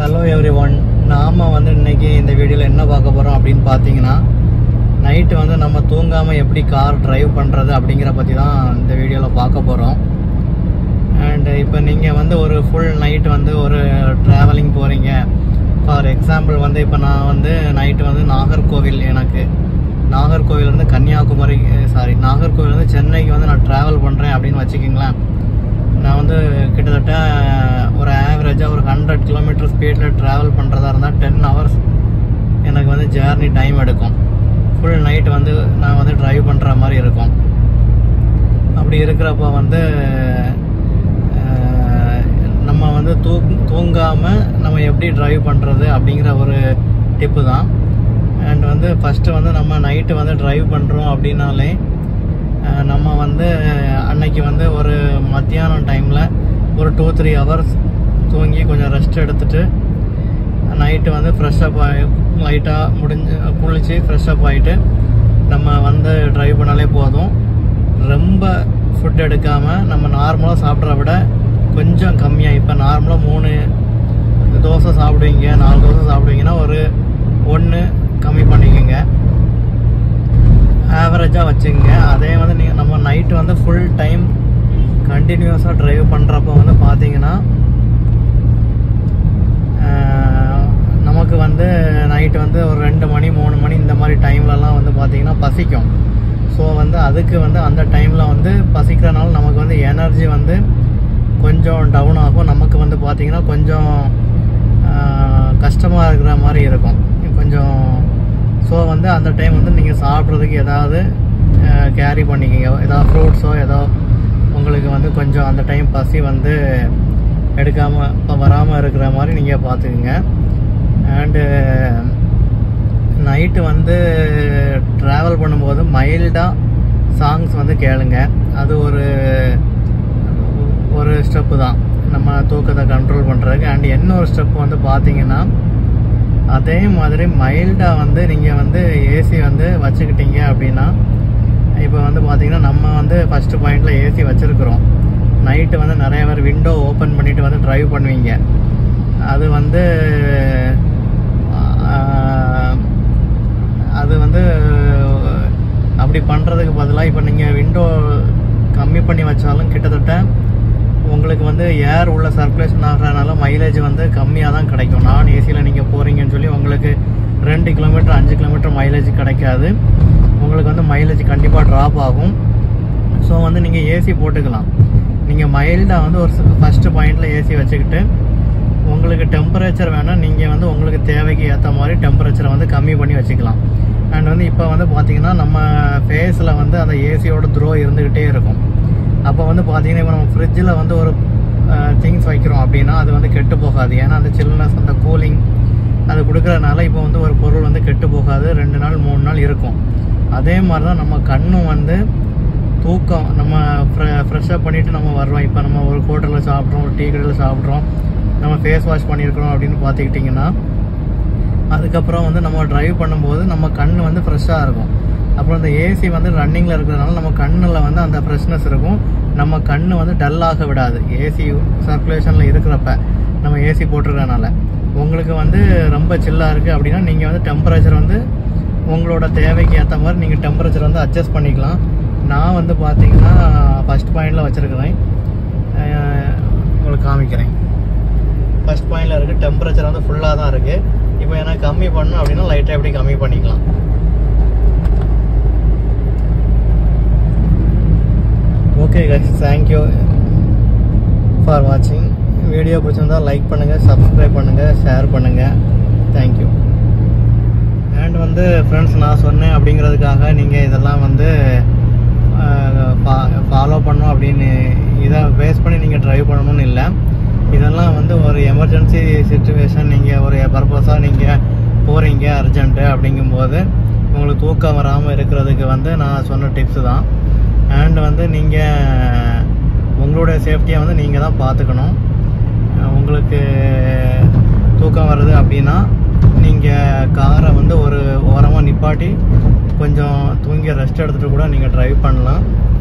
hello every one நாம் வந்து இன்னைக்கு இந்த வீடியோவில் என்ன பார்க்க போகிறோம் அப்படின்னு பார்த்தீங்கன்னா நைட்டு வந்து நம்ம தூங்காமல் எப்படி கார் டிரைவ் பண்ணுறது அப்படிங்கிற பற்றி தான் இந்த வீடியோவில் பார்க்க போகிறோம் அண்ட் இப்போ நீங்கள் வந்து ஒரு ஃபுல் நைட் வந்து ஒரு ட்ராவலிங் போகிறீங்க ஃபார் எக்ஸாம்பிள் வந்து இப்போ நான் வந்து நைட்டு வந்து நாகர்கோவில் எனக்கு நாகர்கோவில் வந்து கன்னியாகுமரி சாரி நாகர்கோவில் வந்து சென்னைக்கு வந்து நான் ட்ராவல் பண்ணுறேன் அப்படின்னு வச்சுக்கிங்களேன் நான் வந்து கிட்டத்தட்ட ஒரு ஆவரேஜாக ஒரு ஹண்ட்ரட் கிலோமீட்டர் ஸ்பீடில் ட்ராவல் பண்ணுறதா இருந்தால் டென் ஹவர்ஸ் எனக்கு வந்து ஜேர்னி டைம் எடுக்கும் ஃபுல் நைட் வந்து நான் வந்து டிரைவ் பண்ணுற மாதிரி இருக்கும் அப்படி இருக்கிறப்ப வந்து அஹ், நம்ம வந்து தூ தூங்காமல் நம்ம எப்படி டிரைவ் பண்ணுறது அப்படிங்கிற ஒரு டிப்பு தான் அண்ட் வந்து ஃபஸ்ட்டு வந்து நம்ம நைட்டு வந்து டிரைவ் பண்ணுறோம் அப்படின்னாலே அஹ், நம்ம வந்து அன்னைக்கு வந்து ஒரு மத்தியானம் டைமில் ஒரு டூ த்ரீ ஹவர்ஸ் தூங்கி கொஞ்சம் ரெஸ்ட் எடுத்துட்டு நைட்டு வந்து ஃப்ரெஷ்அப் ஆகி லைட்டாக முடிஞ்சு குளிச்சு ஃப்ரெஷ்அப் ஆகிட்டு நம்ம வந்து டிரைவ் பண்ணாலே போதும் ரொம்ப ஃபுட் எடுக்காமல் நம்ம நார்மலாக சாப்பிட்ற விட கொஞ்சம் கம்மியாக இப்போ நார்மலாக மூணு தோசை சாப்பிடுவீங்க நாலு தோசை சாப்பிடுவீங்கன்னா ஒரு ஒன்று கம்மி பண்ணிக்கோங்க ஆவரேஜாக வச்சுங்க அதே வந்து நீங்கள் நம்ம நைட்டு வந்து ஃபுல் டைம் கண்டினியூஸாக டிரைவ் பண்ணுறப்போ வந்து பார்த்தீங்கன்னா ஆஹ், நமக்கு வந்து நைட்டு வந்து ஒரு ரெண்டு மணி மூணு மணி இந்த மாதிரி டைம்லலாம் வந்து பார்த்தீங்கன்னா பசிக்கும் ஸோ வந்து அதுக்கு வந்து அந்த டைமில் வந்து பசிக்கிறனால நமக்கு வந்து எனர்ஜி வந்து கொஞ்சம் டவுன் ஆகும் நமக்கு வந்து பார்த்தீங்கன்னா கொஞ்சம் கஷ்டமாக இருக்கிற மாதிரி இருக்கும் கொஞ்சம் ஸோ வந்து அந்த டைம் வந்து நீங்கள் சாப்பிட்றதுக்கு ஏதாவது கேரி பண்ணிக்கங்க ஏதாவது ஃப்ரூட்ஸோ ஏதோ உங்களுக்கு வந்து கொஞ்சம் அந்த டைம் பசி வந்து எடுக்காமல் இப்போ வராமல் இருக்கிற மாதிரி நீங்கள் பார்த்துக்குங்க அண்டு நைட்டு வந்து ட்ராவல் பண்ணும்போது மைல்டாக சாங்ஸ் வந்து கேளுங்க அது ஒரு ஒரு ஸ்டெப்பு தான் நம்ம தூக்கத்தை கண்ட்ரோல் பண்ணுறதுக்கு அண்ட் இன்னொரு ஸ்டெப் வந்து பார்த்தீங்கன்னா அதே மாதிரி மைல்டாக வந்து நீங்கள் வந்து ஏசி வந்து வச்சுக்கிட்டீங்க அப்படின்னா இப்போ வந்து பார்த்தீங்கன்னா நம்ம வந்து ஃபஸ்ட்டு பாயிண்டில் ஏசி வச்சுருக்குறோம் நைட்டு வந்து நிறைய பேர் விண்டோ ஓப்பன் பண்ணிட்டு வந்து டிரைவ் பண்ணுவீங்க அது வந்து ஆஹ், அது வந்து அப்படி பண்ணுறதுக்கு பதிலாக இப்போ நீங்கள் விண்டோ கம்மி பண்ணி வச்சாலும் கிட்டத்தட்ட உங்களுக்கு வந்து ஏர் உள்ள சர்க்குலேஷன் ஆகிறனால மைலேஜ் வந்து கம்மியாக தான் கிடைக்கும் நான் ஏசியில் நீங்கள் போகிறீங்கன்னு சொல்லி உங்களுக்கு ரெண்டு கிலோமீட்டர் அஞ்சு கிலோமீட்டர் மைலேஜ் கிடைக்காது உங்களுக்கு வந்து மைலேஜ் கண்டிப்பாக ட்ராப் ஆகும் ஸோ வந்து நீங்கள் ஏசி போட்டுக்கலாம் நீங்கள் மைல்டாக வந்து ஒரு ஃபஸ்ட்டு பாயிண்டில் ஏசி வச்சுக்கிட்டு உங்களுக்கு டெம்பரேச்சர் வேணால் நீங்கள் வந்து உங்களுக்கு தேவைக்கு ஏற்ற மாதிரி டெம்பரேச்சரை வந்து கம்மி பண்ணி வச்சுக்கலாம் அண்ட் வந்து இப்போ வந்து பார்த்தீங்கன்னா நம்ம ஃபேஸில் வந்து அந்த ஏசியோட த்ரோ இருந்துக்கிட்டே இருக்கும் அப்போ வந்து பார்த்தீங்கன்னா இப்போ நம்ம ஃப்ரிட்ஜில் வந்து ஒரு திங்ஸ் வைக்கிறோம் அப்படின்னா அது வந்து கெட்டு போகாது ஏன்னா அந்த சில்னஸ் அந்த கூலிங் அது கொடுக்கறதுனால இப்போ வந்து ஒரு பொருள் வந்து கெட்டு போகாது ரெண்டு நாள் மூணு நாள் இருக்கும் அதே மாதிரி தான் நம்ம கண்ணும் வந்து தூக்கம் நம்ம ஃப்ரெஷ்ஷப் பண்ணிவிட்டு நம்ம வர்றோம் இப்போ நம்ம ஒரு ஹோட்டலில் சாப்பிட்றோம் ஒரு டீ கடையில் சாப்பிட்றோம் நம்ம ஃபேஸ் வாஷ் பண்ணியிருக்கிறோம் அப்படின்னு பார்த்துக்கிட்டிங்கன்னா அதுக்கப்புறம் வந்து நம்ம டிரைவ் பண்ணும்போது நம்ம கண் வந்து ஃப்ரெஷ்ஷாக இருக்கும் அப்புறம் இந்த ஏசி வந்து ரன்னிங்கில் இருக்கிறதுனால நம்ம கண்ணில் வந்து அந்த ஃப்ரெஷ்னஸ் இருக்கும் நம்ம கண் வந்து டல்லாக விடாது ஏசி சர்க்குலேஷனில் இருக்கிறப்ப நம்ம ஏசி போட்டிருக்கறனால உங்களுக்கு வந்து ரொம்ப சில்லாக இருக்குது அப்படின்னா நீங்கள் வந்து டெம்பரேச்சர் வந்து உங்களோட தேவைக்கு ஏற்ற மாதிரி நீங்கள் டெம்பரேச்சர் வந்து அட்ஜஸ்ட் பண்ணிக்கலாம் நான் வந்து பார்த்தீங்கன்னா ஃபஸ்ட் பாயிண்டில் வச்சுருக்கிறேன் உங்களுக்கு காமிக்கிறேன் ஃபர்ஸ்ட் பாயிண்டில் இருக்குது டெம்பரேச்சர் வந்து ஃபுல்லாக தான் இருக்குது இப்போ எனக்கு கம்மி பண்ணணும் அப்படின்னா லைட்டாக எப்படி கம்மி பண்ணிக்கலாம் ஓகே கைஸ் தேங்க்யூ ஃபார் வாட்சிங் வீடியோ பிடிச்சிருந்தா லைக் பண்ணுங்கள் சப்ஸ்கிரைப் பண்ணுங்கள் ஷேர் பண்ணுங்கள் தேங்க்யூ அண்ட் வந்து ஃப்ரெண்ட்ஸ் நான் சொன்னேன் அப்படிங்கிறதுக்காக நீங்கள் இதெல்லாம் வந்து ஃபாலோ பண்ணணும் அப்படின்னு இதை பேஸ் பண்ணி நீங்கள் ட்ரைவ் பண்ணணும்னு இல்லை இதெல்லாம் வந்து ஒரு எமர்ஜென்சி சுச்சுவேஷன் நீங்கள் ஒரு பர்பஸாக நீங்கள் போகிறீங்க அர்ஜென்ட்டு அப்படிங்கும்போது உங்களுக்கு தூக்கம் வராமல் இருக்கிறதுக்கு வந்து நான் சொன்ன டிப்ஸு தான் அண்ட் வந்து நீங்கள் உங்களுடைய சேஃப்டியை வந்து நீங்கள் தான் பார்த்துக்கணும் அஹ் உங்களுக்கு தூக்கம் வருது அப்படின்னா நீங்கள் காரை வந்து ஒரு ஓரமாக நிப்பாட்டி கொஞ்சம் தூங்கி ரெஸ்ட் எடுத்துகிட்டு கூட நீங்கள் டிரைவ் பண்ணலாம்